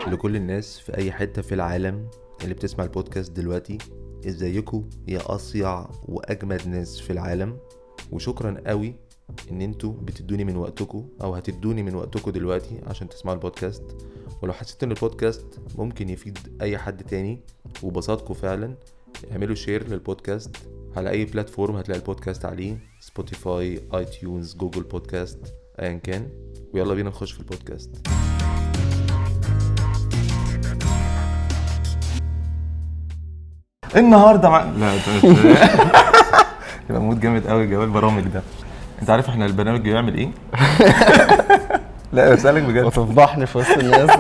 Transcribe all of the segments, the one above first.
لكل الناس في اي حتة في العالم اللي بتسمع البودكاست دلوقتي ازيكم يا اصيع واجمد ناس في العالم وشكرا قوي ان انتوا بتدوني من وقتكم او هتدوني من وقتكم دلوقتي عشان تسمعوا البودكاست ولو حسيت ان البودكاست ممكن يفيد اي حد تاني وبساطكم فعلا اعملوا شير للبودكاست على اي بلاتفورم هتلاقي البودكاست عليه سبوتيفاي اي تيونز جوجل بودكاست ايا كان ويلا بينا نخش في البودكاست النهارده مع لا انت مش يبقى مود جامد قوي جو البرامج ده انت عارف احنا البرنامج بيعمل ايه؟ لا بسألك بجد وتفضحني في وسط الناس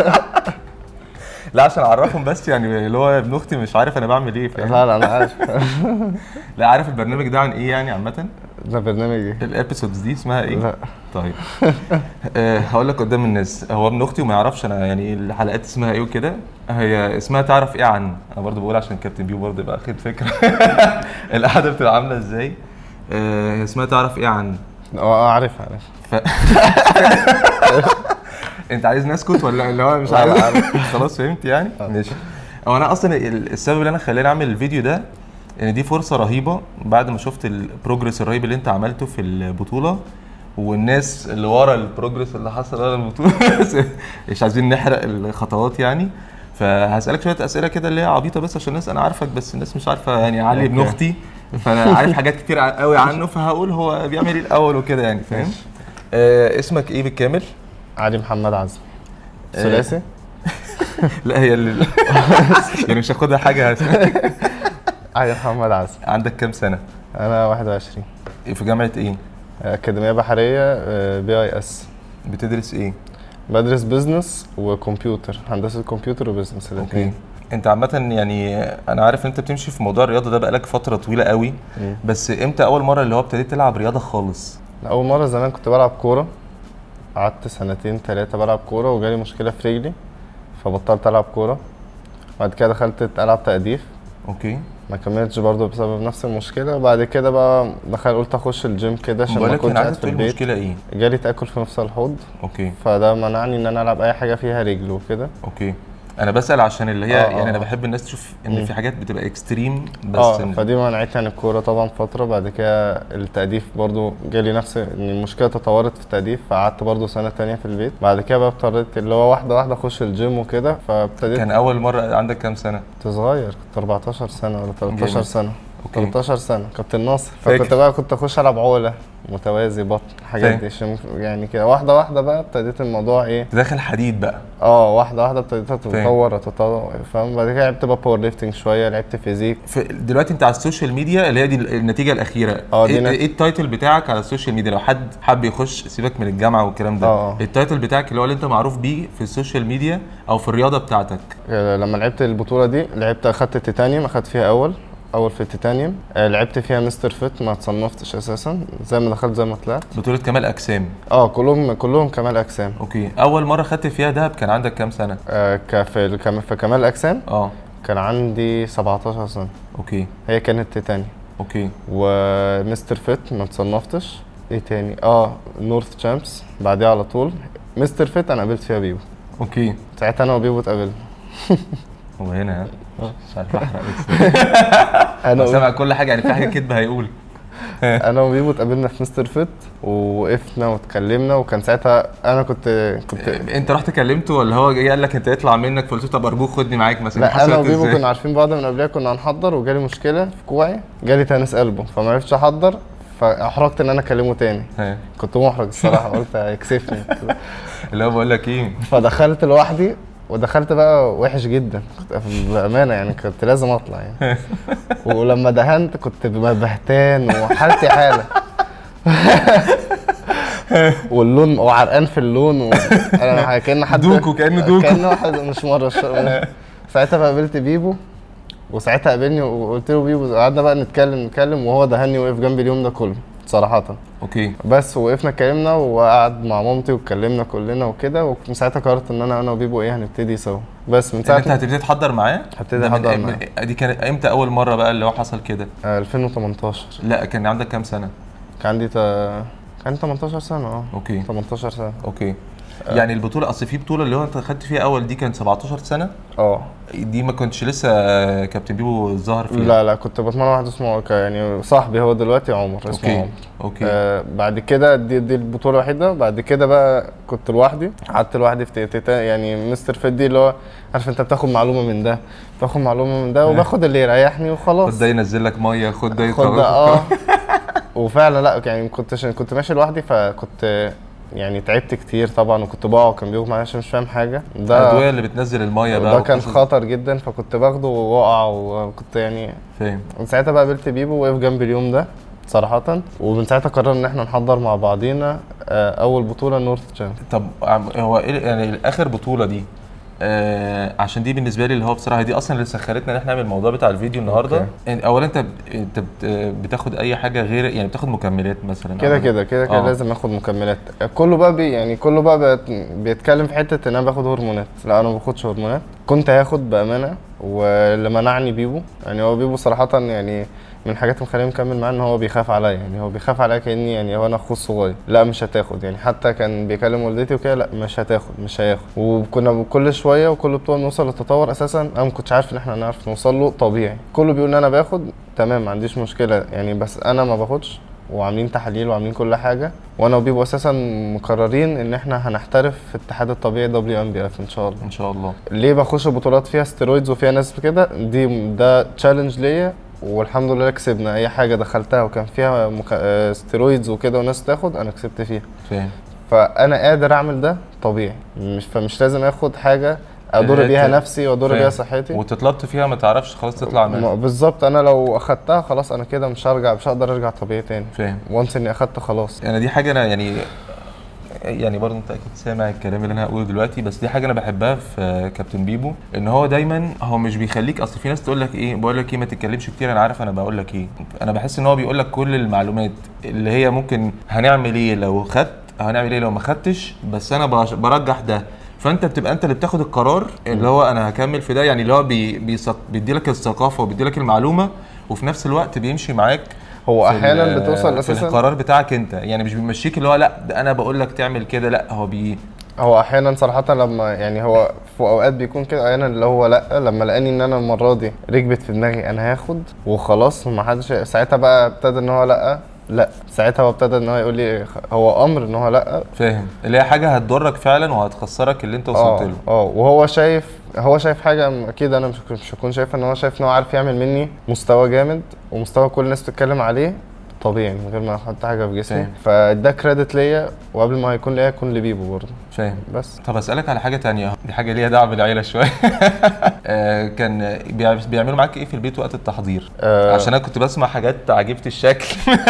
لا عشان اعرفهم بس يعني اللي هو ابن اختي مش عارف انا بعمل ايه فاهم لا لا انا عارف لا عارف البرنامج ده عن ايه يعني عامه ده برنامج ايه؟ الابيسودز دي اسمها ايه لا طيب أه هقول لك قدام الناس هو ابن اختي وما يعرفش انا يعني الحلقات اسمها ايه وكده هي اسمها تعرف ايه عن انا برضو بقول عشان كابتن بيو برضو يبقى اخد فكره القعده بتبقى عامله ازاي أه هي اسمها تعرف ايه عن اه عارف عارف ف... انت عايز نسكت ولا اللي هو مش لا، لا، عارف خلاص فهمت يعني ماشي هو انا اصلا ال- السبب اللي انا خلاني اعمل الفيديو ده ان دي فرصه رهيبه بعد ما شفت البروجرس الرهيب اللي انت عملته في البطوله والناس اللي ورا البروجرس اللي حصل ورا البطوله مش عايزين نحرق الخطوات يعني فهسالك شويه اسئله كده اللي هي عبيطه بس عشان الناس انا عارفك بس الناس مش عارفه يعني علي ابن أوكي. اختي فانا عارف حاجات كتير قوي عنه فهقول هو بيعمل ايه الاول وكده يعني فاهم ماشي. آه اسمك ايه بالكامل علي محمد عزمي آه. ثلاثي لا هي اللي يعني مش هاخدها حاجه علي محمد عزمي عندك كام سنه انا 21 في جامعه ايه اكاديميه بحريه بي اي اس بتدرس ايه بدرس بزنس وكمبيوتر هندسه كمبيوتر وبزنس اوكي الاثنين انت عامه يعني انا عارف ان انت بتمشي في موضوع الرياضه ده بقالك فتره طويله قوي بس امتى اول مره اللي هو ابتديت تلعب رياضه خالص اول مره زمان كنت بلعب كوره قعدت سنتين ثلاثه بلعب كوره وجالي مشكله في رجلي فبطلت العب كوره بعد كده دخلت العب تأديف اوكي ما كملتش برضه بسبب نفس المشكله وبعد كده بقى دخل قلت اخش الجيم كده عشان بقول ما لك كنتش انا قاعد عايز في تقول البيت المشكله ايه جالي تاكل في مفصل الحوض اوكي فده منعني ان انا العب اي حاجه فيها رجل وكده اوكي انا بسال عشان اللي هي آه، يعني انا آه. بحب الناس تشوف ان مم. في حاجات بتبقى اكستريم بس اه إن- فدي منعتني عن الكوره طبعا فتره بعد كده التأديف برضو جالي نفس ان المشكله تطورت في التأديف فقعدت برضو سنه تانية في البيت بعد كده بقى اضطريت اللي هو واحده واحده اخش الجيم وكده فابتديت كان اول مره عندك كام سنه كنت صغير كنت 14 سنه ولا 13 جامد. سنه اوكي 13 سنه كابتن ناصر فاكر. فكنت بقى كنت اخش العب عقله متوازي بطن الحاجات فاهم. دي عشان يعني كده واحده واحده بقى ابتديت الموضوع ايه داخل حديد بقى اه واحده واحده ابتديت اتطور اتطور فاهم بعد كده لعبت بقى باور ليفتنج شويه لعبت فيزيك في دلوقتي انت على السوشيال ميديا اللي هي دي النتيجه الاخيره اه، دي ايه, نت- ايه التايتل بتاعك على السوشيال ميديا لو حد حب يخش سيبك من الجامعه والكلام ده اه، اه. التايتل بتاعك اللي هو اللي انت معروف بيه في السوشيال ميديا او في الرياضه بتاعتك آه، لما لعبت البطوله دي لعبت اخدت التيتانيوم اخدت فيها اول اول في التيتانيوم آه، لعبت فيها مستر فيت ما اتصنفتش اساسا زي ما دخلت زي ما طلعت بطوله كمال اجسام اه كلهم كلهم كمال اجسام اوكي اول مره خدت فيها دهب كان عندك كام سنه آه، ك- في الكم- في كمال اجسام اه كان عندي 17 سنه اوكي هي كانت تيتانيوم اوكي ومستر فيت ما تصنفتش ايه تاني اه نورث تشامبس بعديها على طول مستر فيت انا قابلت فيها بيبو اوكي ساعتها انا وبيبو اتقابلنا هو هنا ها؟ مش عارف احرق انا بس سامع كل حاجه يعني في حاجه كدب هيقول انا وبيبو اتقابلنا في مستر فيت ووقفنا واتكلمنا وكان ساعتها انا كنت كنت انت رحت كلمته ولا هو جه قال لك انت يطلع منك فقلت له طب ارجوك خدني معاك مثلا لا انا حصلت وبيبو ازاي؟ كنا عارفين بعض من قبلها كنا هنحضر وجالي مشكله في كوعي جالي تنس قلبه فما عرفتش احضر فاحرجت ان انا اكلمه تاني ها. كنت محرج الصراحه قلت هيكسفني اللي هو بقول لك ايه فدخلت لوحدي ودخلت بقى وحش جدا كنت بامانه يعني كنت لازم اطلع يعني ولما دهنت كنت بهتان وحالتي حاله واللون وعرقان في اللون و... انا كان حد دوكو، كأنه دوكو. كان واحد مش مره الش- ساعتها بقى قابلت بيبو وساعتها قابلني وقلت له بيبو قعدنا بقى نتكلم نتكلم وهو دهني وقف جنبي اليوم ده كله صراحه اوكي بس وقفنا اتكلمنا وقعد مع مامتي واتكلمنا كلنا وكده ومن ساعتها قررت ان انا انا وبيبو ايه هنبتدي سوا بس من يعني انت ساعه هتبتدي تحضر معاه هبتدي ده من- أحضر من- معاه. دي كانت امتى اول مره بقى اللي هو حصل كده آه، 2018 لا كان عندك كام سنه كان عندي تا... كان 18 سنه اه اوكي 18 سنه اوكي يعني البطوله اصل في بطوله اللي هو انت خدت فيها اول دي كانت 17 سنه اه دي ما كنتش لسه كابتن بيبو ظهر فيها لا لا كنت بتمرن واحد اسمه ك- يعني صاحبي هو دلوقتي عمر اسمه اوكي عمر اوكي آه بعد كده دي, دي البطوله الوحيده بعد كده بقى كنت لوحدي قعدت لوحدي في تيتا يعني مستر فدي اللي هو عارف انت بتاخد معلومه من ده باخد معلومه من ده وباخد اللي يريحني وخلاص خد ده ينزل لك ميه خد ده خد يطلع ده اه وفعلا لا يعني كنت عشان كنت ماشي لوحدي فكنت يعني تعبت كتير طبعا وكنت بقع وكان بيغمى عليا عشان مش فاهم حاجه ده الادويه اللي بتنزل الميه بقى ده كان وقصص- خطر جدا فكنت باخده واقع وكنت يعني فاهم من ساعتها بقى قابلت بيبو وقف جنبي اليوم ده صراحة ومن ساعتها قررنا ان احنا نحضر مع بعضينا آه، اول بطولة نورث جام طب عم- هو ايه يعني اخر بطوله دي آه عشان دي بالنسبه لي اللي هو بصراحه دي اصلا اللي سخرتنا ان احنا نعمل الموضوع بتاع الفيديو النهارده أوكي. يعني اولا انت ب- انت بت- بتاخد اي حاجه غير يعني بتاخد مكملات مثلا كده أو- كده كده كده آه. لازم اخد مكملات كله بقى بي يعني كله بقى بيت- بيتكلم في حتة ان انا باخد هرمونات لا انا ما باخدش هرمونات كنت هاخد بامانة واللي منعني بيبو يعني هو بيبو صراحة يعني من الحاجات اللي مخليني مكمل معاه ان هو بيخاف عليا يعني هو بيخاف عليا كاني يعني هو انا اخوه الصغير لا مش هتاخد يعني حتى كان بيكلم والدتي وكده لا مش هتاخد مش هياخد وكنا كل شويه وكل بطوله نوصل للتطور اساسا انا ما كنتش عارف ان احنا هنعرف نوصل له طبيعي كله بيقول ان انا باخد تمام ما عنديش مشكله يعني بس انا ما باخدش وعاملين تحاليل وعاملين كل حاجه وانا وبيبو اساسا مقررين ان احنا هنحترف في الاتحاد الطبيعي دبليو ام بي اف ان شاء الله ان شاء الله ليه بخش بطولات فيها ستيرويدز وفيها ناس كده دي ده تشالنج ليا والحمد لله كسبنا اي حاجه دخلتها وكان فيها مك... آه، ستيرويدز وكده وناس تاخد انا كسبت فيها فاهم فانا قادر اعمل ده طبيعي مش فمش لازم اخد حاجه اضر آه، بيها ت- نفسي واضر فاهم. بيها صحتي وتتلط فيها ما تعرفش خلاص تطلع ما- منها بالظبط انا لو اخدتها خلاص انا كده مش هرجع مش هقدر ارجع طبيعي تاني فاهم وانس اني اخدت خلاص انا دي حاجه انا يعني يعني برضه انت اكيد سامع الكلام اللي انا هقوله دلوقتي بس دي حاجه انا بحبها في كابتن بيبو ان هو دايما هو مش بيخليك اصل في ناس تقول لك ايه بقول لك ايه ما تتكلمش كتير انا عارف انا بقول لك ايه انا بحس ان هو بيقول لك كل المعلومات اللي هي ممكن هنعمل ايه لو خدت هنعمل ايه لو ما خدتش بس انا برش- برجح ده فانت بتبقى انت اللي بتاخد القرار اللي هو انا هكمل في ده يعني اللي هو بي بيص- بيديلك الثقافه وبيديلك المعلومه وفي نفس الوقت بيمشي معاك هو في احيانا ال- بتوصل في اساسا القرار بتاعك انت يعني مش بيمشيك اللي هو لا ده انا بقول لك تعمل كده لا هو بي هو احيانا صراحه لما يعني هو في اوقات بيكون كده احيانا اللي هو لا لما لقاني ان انا المره دي ركبت في دماغي انا هاخد وخلاص ما حدش ساعتها بقى ابتدى ان هو لا لا ساعتها هو ابتدى ان هو يقول لي هو امر ان هو لا فاهم اللي هي حاجه هتضرك فعلا وهتخسرك اللي انت وصلت اه له اه وهو شايف هو شايف حاجه اكيد انا مش مش هكون شايف ان هو شايف ان هو عارف يعمل مني مستوى جامد ومستوى كل الناس بتتكلم عليه طبيعي من غير ما احط حاجه في جسمي فاهم. فده كريدت ليا وقبل ما يكون ليا يكون لبيبو برضه فاهم بس طب اسالك على حاجه تانية دي حاجه ليها دعوه بالعيله شويه آه، كان بيع- بيعملوا معاك ايه في البيت وقت التحضير آه. عشان انا كنت بسمع حاجات عجيبه الشكل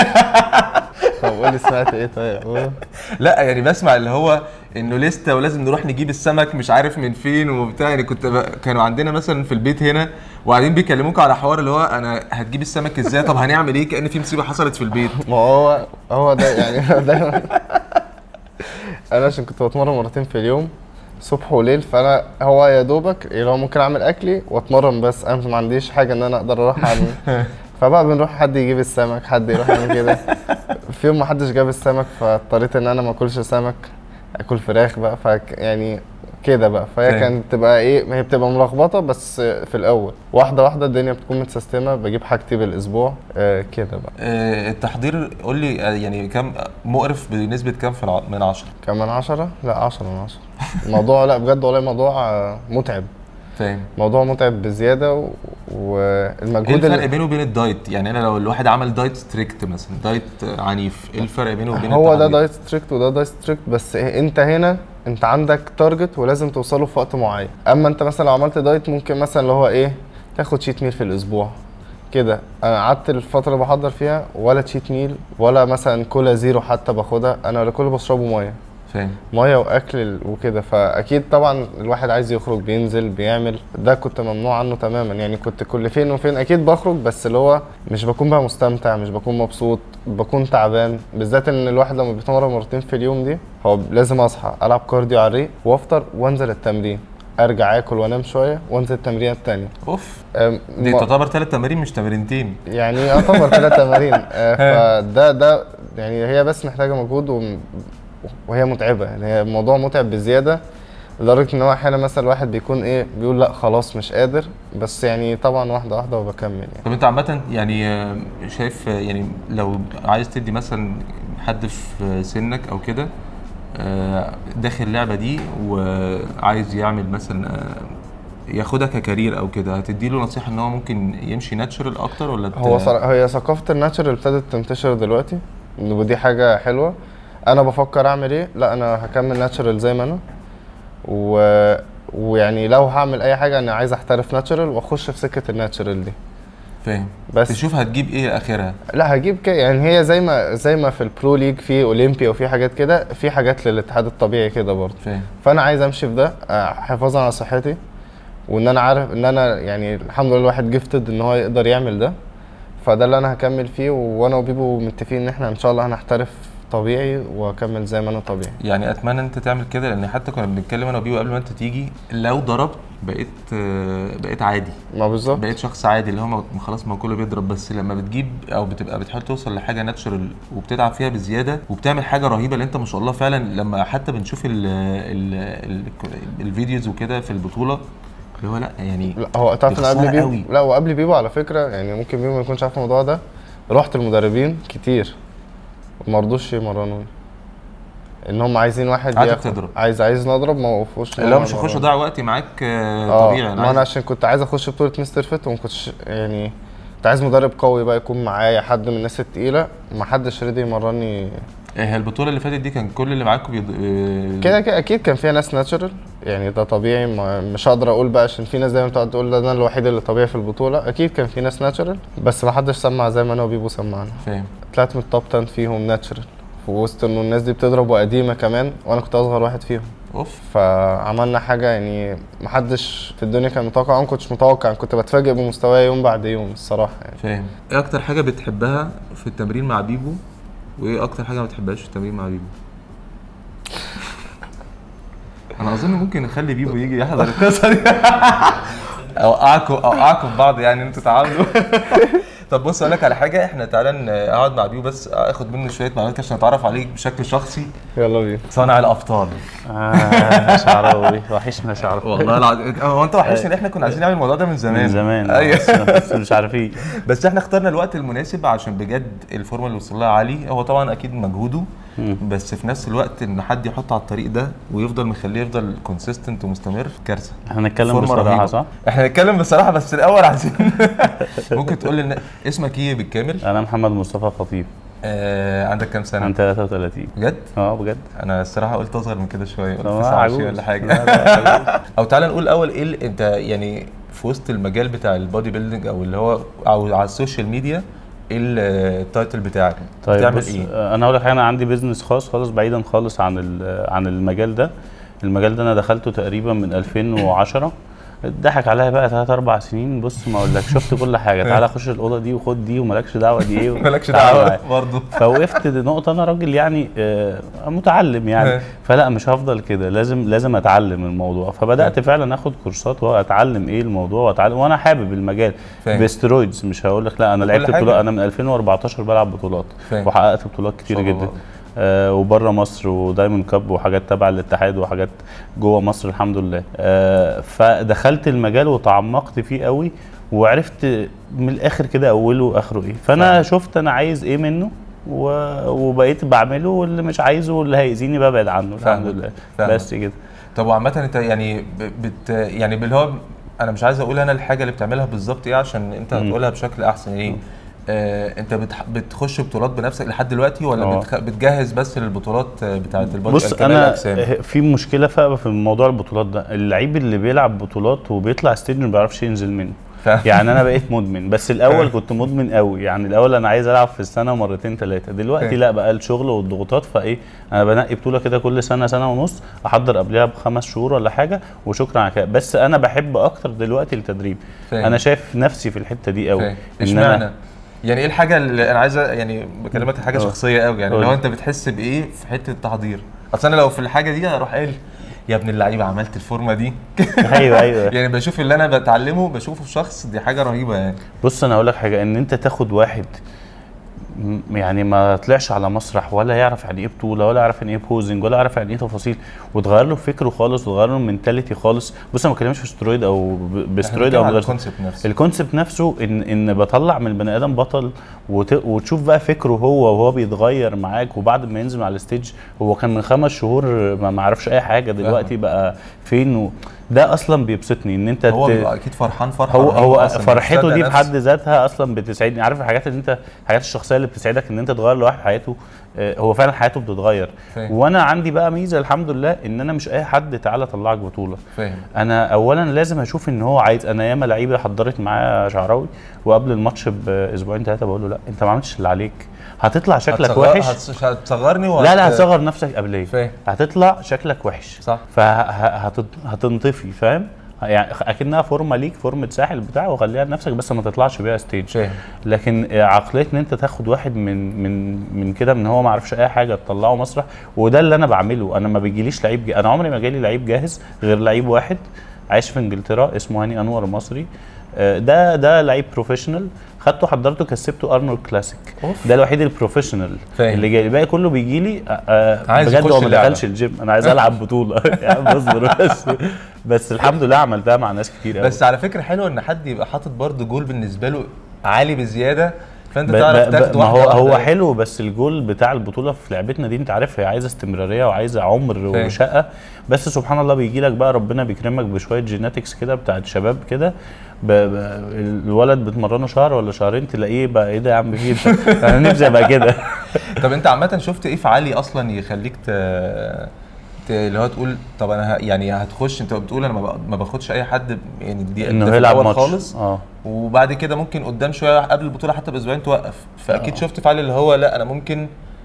طب قول لي سمعت ايه طيب قول. لا يعني بسمع اللي هو انه لسته ولازم نروح نجيب السمك مش عارف من فين وبتاع يعني كنت ب... كانوا عندنا مثلا في البيت هنا وقاعدين بيكلموك على حوار اللي هو انا هتجيب السمك ازاي طب هنعمل ايه كان في مصيبه حصلت في البيت ما هو هو ده يعني دايما انا عشان كنت بتمرن مرتين في اليوم صبح وليل فانا هو يا دوبك اللي هو ممكن اعمل اكلي واتمرن بس انا ما عنديش حاجه ان انا اقدر اروح اعمل فبقى بنروح حد يجيب السمك حد يروح يعمل كده في يوم ما حدش جاب السمك فاضطريت ان انا ما اكلش سمك اكل فراخ بقى ف يعني كده بقى فهي فاهم. كانت تبقى ايه هي بتبقى ملخبطه بس في الاول واحده واحده الدنيا بتكون متسيستمه بجيب حاجتي بالاسبوع آه كده بقى آه، التحضير قول لي آه، يعني كم مقرف بنسبه كام في الع... من عشرة كمان عشرة؟ لا عشرة من عشرة الموضوع لا بجد والله موضوع آه، متعب فاهم موضوع متعب بزيادة و... ايه والمجهود الفرق اللي بينه وبين الدايت يعني انا لو الواحد عمل دايت ستريكت مثلا دايت عنيف ايه الفرق بينه وبين هو ده التحضير؟ دايت ستريكت وده دايت ستريكت بس إيه، انت هنا انت عندك تارجت ولازم توصله في وقت معين اما انت مثلا لو عملت دايت ممكن مثلا اللي هو ايه تاخد شيت ميل في الاسبوع كده انا قعدت الفتره اللي بحضر فيها ولا تشيت ميل ولا مثلا كولا زيرو حتى باخدها انا ولا كل بشربه ميه فاهم ميه واكل وكده فاكيد طبعا الواحد عايز يخرج بينزل بيعمل ده كنت ممنوع عنه تماما يعني كنت كل فين وفين اكيد بخرج بس اللي هو مش بكون بقى مستمتع مش بكون مبسوط بكون تعبان بالذات ان الواحد لما بيتمرن مرتين في اليوم دي هو لازم اصحى العب كارديو على الريق وافطر وانزل التمرين ارجع اكل وانام شويه وانزل التمرين التانية اوف أم، دي ما- تعتبر ثلاث تمارين مش تمرينتين يعني يعتبر كده تمارين آه، فده ده يعني هي بس محتاجه مجهود وهي متعبه يعني هي الموضوع متعب بزياده لدرجه ان هو احيانا مثلا الواحد بيكون ايه بيقول لا خلاص مش قادر بس يعني طبعا واحده واحده وبكمل يعني طب انت عامة يعني آه، شايف آه، يعني لو عايز تدي مثلا حد في سنك او كده آه، داخل اللعبة دي وعايز يعمل مثلا آه، ياخدها ككارير او كده هتدي له نصيحة ان هو ممكن يمشي ناتشرال اكتر ولا ت- هو صرا- هي ثقافة الناتشرال ابتدت تنتشر دلوقتي ودي حاجة حلوة أنا بفكر أعمل إيه؟ لا أنا هكمل ناتشرال زي ما أنا و... ويعني لو هعمل أي حاجة أنا عايز أحترف ناتشرال وأخش في سكة الناتشرال دي فاهم بس تشوف هتجيب ايه اخرها لا هجيب كده يعني هي زي ما زي ما في البرو ليج في اولمبيا وفي حاجات كده في حاجات للاتحاد الطبيعي كده برضه فاهم فانا عايز امشي في ده آه، حفاظا على صحتي وان انا عارف ان انا يعني الحمد لله الواحد جفتد ان هو يقدر يعمل ده فده اللي انا هكمل فيه وانا وبيبو متفقين ان احنا ان شاء الله هنحترف طبيعي واكمل زي ما انا طبيعي يعني اتمنى انت تعمل كده لان حتى كنا بنتكلم انا وبيبو قبل ما انت تيجي لو ضربت بقيت آه، بقيت عادي ما بالظبط بقيت شخص عادي اللي هو ما- خلاص ما كله بيضرب بس لما بتجيب او بتبقى بتحاول توصل لحاجه ناتشرال وبتتعب فيها بزياده وبتعمل حاجه رهيبه اللي انت ما شاء الله فعلا لما حتى بنشوف ال ال ال الفيديوز وكده في البطوله اللي هو لا يعني لا هو تعرف ان قبل بيخسرها بيبو قوي. لا وقبل بيبو على فكره يعني ممكن بيبو ما يكونش عارف الموضوع ده رحت المدربين كتير وما رضوش يمرنوني ان هم عايزين واحد عايزك ياخد- تضرب. عايز عايز نضرب ما وقفوش اللي هو مش هخش اضيع وقتي معاك آه، اه طبيعي ما انا عايز- عشان كنت عايز اخش بطوله مستر فيت وما كنتش يعني كنت عايز مدرب قوي بقى يكون معايا حد من الناس التقيله ما حدش رضي يمرني هي البطوله اللي فاتت دي كان كل اللي معاكم بيض... آه، كده كده اكيد كان فيها ناس ناتشرال يعني ده طبيعي ما مش هقدر اقول بقى عشان في ناس دايما بتقعد تقول ده انا الوحيد اللي طبيعي في البطوله اكيد كان في ناس ناتشرال بس ما حدش سمع زي ما انا وبيبو سمعنا فاهم طلعت من التوب 10 فيهم ناتشرال في وسط انه الناس دي بتضرب وقديمه كمان وانا كنت اصغر واحد فيهم اوف فعملنا حاجه يعني محدش في الدنيا كان متوقع انا ما كنتش متوقع كنت بتفاجئ بمستواي يوم بعد يوم الصراحه يعني فاهم ايه اكتر حاجه بتحبها في التمرين مع بيبو وايه اكتر حاجه ما بتحبهاش في التمرين مع بيبو انا اظن ممكن نخلي بيبو يجي يحضر القصه دي اوقعكم اوقعكم بعض يعني انتوا تعاملوا طب بص اقول لك على حاجه احنا تعالى نقعد مع بيبو بس اخد منه شويه معلومات عشان اتعرف عليك بشكل شخصي يلا بينا صانع الابطال آه شعراوي وحشنا شعراوي والله العظيم هو انت وحشني احنا كنا عايزين نعمل الموضوع ده من زمان من زمان ايوه بس, بس مش عارفين بس احنا اخترنا الوقت المناسب عشان بجد الفورمه اللي وصل لها علي هو طبعا اكيد مجهوده بس في نفس الوقت ان حد يحط على الطريق ده ويفضل مخليه يفضل كونسيستنت ومستمر كارثه احنا هنتكلم فورمة بصراحه رهيبة. صح؟ احنا هنتكلم بصراحه بس الاول عايزين ممكن تقول لنا اسمك ايه بالكامل انا محمد مصطفى خطيب آه عندك كام سنه عن 33 بجد اه بجد انا الصراحه قلت اصغر من كده شويه قلت طب 29 عجوز. ولا حاجه لا، لا، او تعالى نقول الاول ايه ال- انت يعني في وسط المجال بتاع البودي بيلدينج او اللي هو او على السوشيال ميديا ايه ال- التايتل بتاعك طيب بتعمل بص ايه آه، انا اقول لك حاجه انا عندي بيزنس خاص خالص بعيدا خالص عن ال- عن المجال ده المجال ده انا دخلته تقريبا من 2010 اتضحك عليا بقى 3 4 سنين بص ما اقولك شفت كل حاجه تعالى خش الاوضه دي وخد دي ومالكش دعوه دي ايه مالكش تعالى دعوه معايا. برضه فوقفت نقطة أنا راجل يعني آه، متعلم يعني اه. فلا مش هفضل كده لازم لازم أتعلم الموضوع فبدأت فعلا آخد كورسات وأتعلم إيه الموضوع وأتعلم وأنا حابب المجال فاهم. بسترويدز مش هقول لك لا أنا كل لعبت حاجة. بطولات أنا من 2014 بلعب بطولات فاهم. وحققت بطولات كتير شاء الله. جدا آه وبره مصر ودايموند كاب وحاجات تبع الاتحاد وحاجات جوه مصر الحمد لله آه فدخلت المجال وتعمقت فيه قوي وعرفت من الاخر كده اوله واخره ايه فانا فاهم. شفت انا عايز ايه منه و... وبقيت بعمله واللي مش عايزه واللي هيأذيني ببعد عنه الحمد فاهمك. لله فاهمك. بس كده طب وعامة انت يعني ب- بت يعني باللي هو انا مش عايز اقول انا الحاجة اللي بتعملها بالظبط ايه عشان انت مم. هتقولها بشكل احسن ايه آه انت بتح بتخش بطولات بنفسك لحد دلوقتي ولا اه. بتخ... بتجهز بس للبطولات آه، بتاعت البودي بص كمال انا الأجسام؟ في مشكله فعلا في موضوع البطولات ده اللعيب اللي بيلعب بطولات وبيطلع ستيج ما بيعرفش ينزل منه فاهم. يعني انا بقيت مدمن بس الاول كنت مدمن قوي يعني الاول انا عايز العب في السنه مرتين ثلاثه دلوقتي فاهم. لا بقى الشغل والضغوطات فايه انا بنقي بطوله كده كل سنه سنه ونص احضر قبلها بخمس شهور ولا حاجه وشكرا على كده بس انا بحب اكتر دلوقتي التدريب فاهم. انا شايف نفسي في الحته دي قوي فاهم. اشمعنى؟ يعني ايه الحاجة اللي انا عايز أ- يعني بكلمك في حاجة اه. شخصية قوي يعني قول. لو انت بتحس بايه في حتة التحضير اصل انا لو في الحاجة دي اروح قايل يا ابن اللعيبة عملت الفورمة دي ايوه ايوه يعني بشوف اللي انا بتعلمه بشوفه في شخص دي حاجة رهيبة يعني بص انا اقول لك حاجه ان انت تاخد واحد م- يعني ما طلعش على مسرح ولا يعرف يعني ايه بطوله ولا يعرف يعني ايه بوزنج ولا يعرف يعني ايه تفاصيل وتغير له فكره خالص وتغير له المنتاليتي خالص بص انا ما بتكلمش في استرويد او ب- باسترويد او من غير الكونسيبت نفسه الكونسبت نفسه ان ان بطلع من البني ادم بطل وت... وتشوف بقى فكره هو وهو بيتغير معاك وبعد ما ينزل على الستيج هو كان من خمس شهور ما ما عرفش اي حاجه دلوقتي بقى فين و... ده اصلا بيبسطني ان انت هو ت- بيبقى اكيد فرحان فرحه هو رهيبة هو أصلاً، فرحته مصدق دي نفسه. بحد ذاتها اصلا بتسعدني عارف الحاجات اللي انت الحاجات الشخصيه اللي بتسعدك ان انت تغير لواحد حياته آه، هو فعلا حياته بتتغير فاهم. وانا عندي بقى ميزه الحمد لله ان انا مش اي حد تعالى اطلعك بطوله فاهم انا اولا لازم اشوف ان هو عايز انا ياما لعيبه حضرت معاه شعراوي وقبل الماتش باسبوعين ثلاثه بقول له لا انت ما عملتش اللي عليك هتطلع شكلك هتصغر- وحش هتص- هتصغرني وهت... لا لا هتصغر نفسك قبليه فاهم. هتطلع شكلك وحش صح. فهتنطفي فاهم يعني اكنها فورمه ليك فورمه ساحل بتاع وخليها لنفسك بس ما تطلعش بيها ستيج فاهم لكن عقليه ان انت تاخد واحد من من من كده من هو ما عرفش اي حاجه تطلعه مسرح وده اللي انا بعمله انا ما بيجيليش لعيب جا... انا عمري ما جالي لعيب جاهز غير لعيب واحد عايش في انجلترا اسمه هاني انور مصري آه، ده ده لعيب بروفيشنال خدته حضرته كسبته ارنولد كلاسيك أوف. ده الوحيد البروفيشنال فاهم. اللي جاي الباقي كله بيجي لي عايز بجد يخش هو ما اللعبة. دخلش الجيم انا عايز العب بطوله يا عم اصبر بس بس الحمد لله عملتها مع ناس كتير قوي بس على فكره حلو ان حد يبقى حاطط برضه جول بالنسبه له عالي بزياده فانت ب- تعرف ب- تاخد ما واحده هو هو واحدة. حلو بس الجول بتاع البطوله في لعبتنا دي انت عارف هي عايزه استمراريه وعايزه عمر فاهم. وشقه بس سبحان الله بيجي لك بقى ربنا بيكرمك بشويه جيناتكس كده بتاعت شباب كده ب- ب- الولد بتمرنه شهر ولا شهرين تلاقيه بقى ايه ده يا عم في انت انا نفسي ابقى كده طب انت عامه شفت ايه في علي اصلا يخليك ت... ت... اللي هو تقول طب انا ه... يعني هتخش انت بتقول انا ما, ب... ما باخدش اي حد يعني دي ده انه في يلعب الأول ماتش خالص اه وبعد كده ممكن قدام شويه قبل البطوله حتى باسبوعين توقف فاكيد شفت في علي اللي هو لا انا ممكن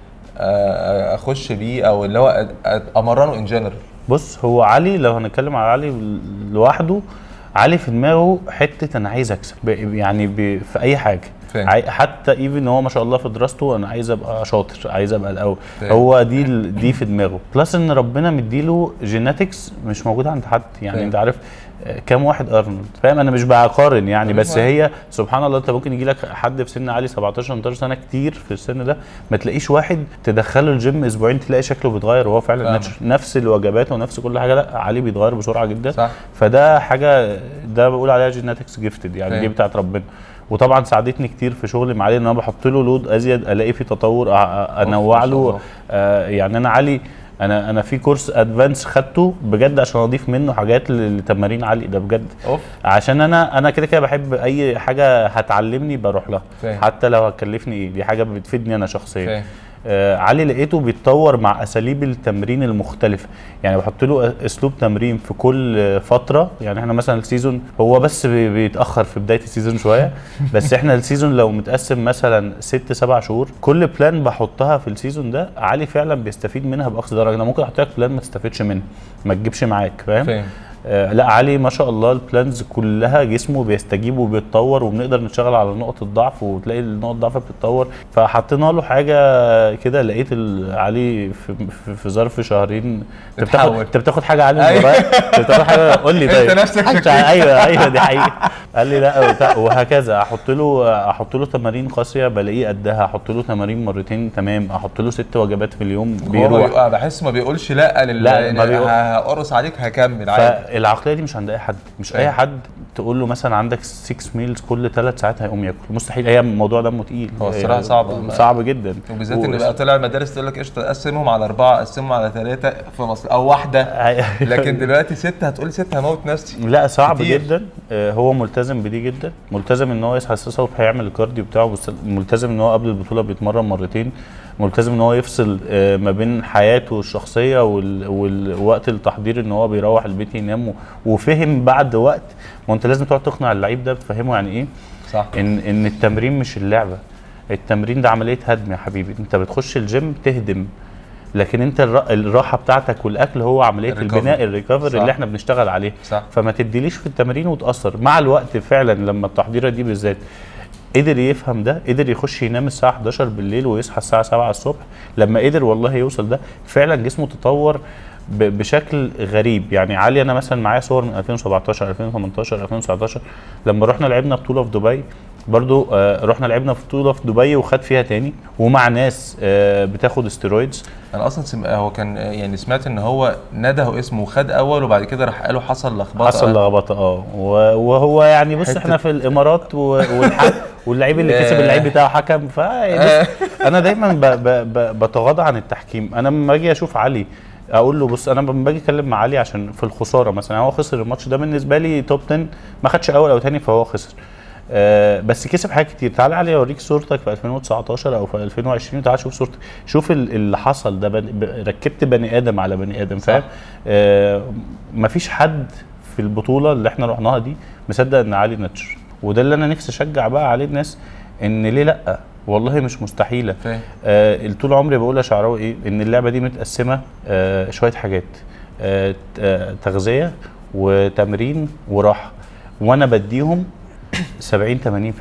آه، اخش بيه او اللي هو أ- أ- امرنه ان جنرال بص هو علي لو هنتكلم على علي لوحده علي في دماغه حته انا عايز اكسب ب- يعني ب- في اي حاجه فاهم. عاي- حتى ايفن هو ما شاء الله في دراسته انا عايز ابقى شاطر عايز ابقى الاول فاهم. هو دي ال- دي في دماغه بلس ان ربنا مديله جيناتكس مش موجوده عند حد يعني فاهم. انت عارف آه، كام واحد ارنولد فاهم انا مش بقارن يعني بس أيوة. هي سبحان الله انت ممكن يجي لك حد في سن عالي 17 18 سنه كتير في السن ده ما تلاقيش واحد تدخله الجيم اسبوعين تلاقي شكله بيتغير وهو فعلا فاهمك. ناتش- نفس الوجبات ونفس كل حاجه لا علي بيتغير بسرعه جدا صح. فده حاجه ده بقول عليها جيناتكس جيفتد يعني فاهم. دي بتاعت ربنا وطبعا ساعدتني كتير في شغلي مع علي ان انا بحط له لود ازيد الاقي فيه تطور أ- أ- انوع ما شاء له الله. آه يعني انا علي انا انا في كورس ادفانس خدته بجد عشان اضيف منه حاجات ل- لتمارين علي ده بجد اوف عشان انا انا كده كده بحب اي حاجه هتعلمني بروح لها فاهم. حتى لو هتكلفني ايه دي حاجه بتفيدني انا شخصيا فاهم. آه علي لقيته بيتطور مع اساليب التمرين المختلفه يعني بحط له اسلوب تمرين في كل آه، فتره يعني احنا مثلا السيزون هو بس بي- بيتاخر في بدايه السيزون شويه بس احنا السيزون لو متقسم مثلا ست سبع شهور كل بلان بحطها في السيزون ده علي فعلا بيستفيد منها باقصى درجه انا ممكن احط لك بلان ما تستفيدش منها ما تجيبش معاك فاهم فاهم آه لا علي ما شاء الله البلانز كلها جسمه بيستجيب وبيتطور وبنقدر نشتغل على نقط الضعف وتلاقي نقط الضعف بتتطور فحطينا له حاجه كده لقيت ال- علي في, في, في ظرف شهرين انت بتاخد اتحول. انت بتاخد حاجه علي من أيوة. ورايا انت بتاخد حاجه قول لي طيب أنت نفسك أنت- شكيت. ايوه ايوه دي حقيقه قال لي لا وبتاع- وهكذا احط له احط له تمارين قاسيه بلاقيه قدها احط له تمارين مرتين تمام احط له ست وجبات في اليوم هو ما بيروح بيبقى بحس ما بيقولش لا لل لا، ما بيقول- هقرص عليك هكمل عادي فالعقليه دي مش عند اي حد مش فاهم. اي حد تقول له مثلا عندك 6 ميلز كل ثلاث ساعات هيقوم ياكل مستحيل هي الموضوع دمه تقيل هو الصراحة هي صعب. صعب جدا وبالذات و- ان بقى طلع المدارس تقول لك قشطه قسمهم على اربعه قسمهم على ثلاثه في مصر او واحده لكن دلوقتي ست هتقول ست هموت نفسي لا صعب كتير. جدا آه، هو ملتزم بدي جدا ملتزم ان هو يصحى الساعه الصبح يعمل الكارديو بتاعه بس- ملتزم ان هو قبل البطوله بيتمرن مرتين ملتزم ان هو يفصل آه، ما بين حياته الشخصيه وال- والوقت التحضير ان هو بيروح البيت ينام و- وفهم بعد وقت ما انت لازم تقعد تقنع اللعيب ده بتفهمه يعني ايه صح ان ان التمرين مش اللعبه التمرين ده عمليه هدم يا حبيبي انت بتخش الجيم تهدم لكن انت الر- الراحه بتاعتك والاكل هو عمليه الريكفري. البناء الريكفري صح. اللي احنا بنشتغل عليه صح. فما تديليش في التمارين وتاثر مع الوقت فعلا لما التحضيره دي بالذات قدر يفهم ده قدر يخش ينام الساعه 11 بالليل ويصحى الساعه 7 الصبح لما قدر والله يوصل ده فعلا جسمه تطور ب- بشكل غريب يعني علي انا مثلا معايا صور من 2017 2018 2019 لما رحنا لعبنا بطوله في دبي برضو آه، رحنا لعبنا في بطوله في دبي وخد فيها تاني ومع ناس آه، بتاخد استرويدز انا اصلا سم... هو كان يعني سمعت ان هو نده اسمه وخد اول وبعد كده راح قالوا حصل لخبطه حصل لخبطه اه و- وهو يعني بص حتة- احنا في الامارات و- والحق واللعيب اللي كسب اللعيب بتاعه حكم ف انا دايما ب... ب... ب... بتغاضى عن التحكيم انا لما باجي اشوف علي اقول له بص انا لما باجي اتكلم مع علي عشان في الخساره مثلا هو خسر الماتش ده بالنسبه لي توب 10 ما خدش اول او تاني فهو خسر آه بس كسب حاجات كتير تعالى علي اوريك صورتك في 2019 او في 2020 تعالى شوف صورتك شوف ال- اللي حصل ده بن... ب... ركبت بني ادم على بني ادم فاهم آه مفيش حد في البطوله اللي احنا رحناها دي مصدق ان علي ناتشر وده اللي انا نفسي اشجع بقى عليه الناس ان ليه لا والله مش مستحيله فاهم آه طول عمري بقول يا شعراوي ايه ان اللعبه دي متقسمه آه شويه حاجات آه ت- آه تغذيه وتمرين وراحه وانا بديهم 70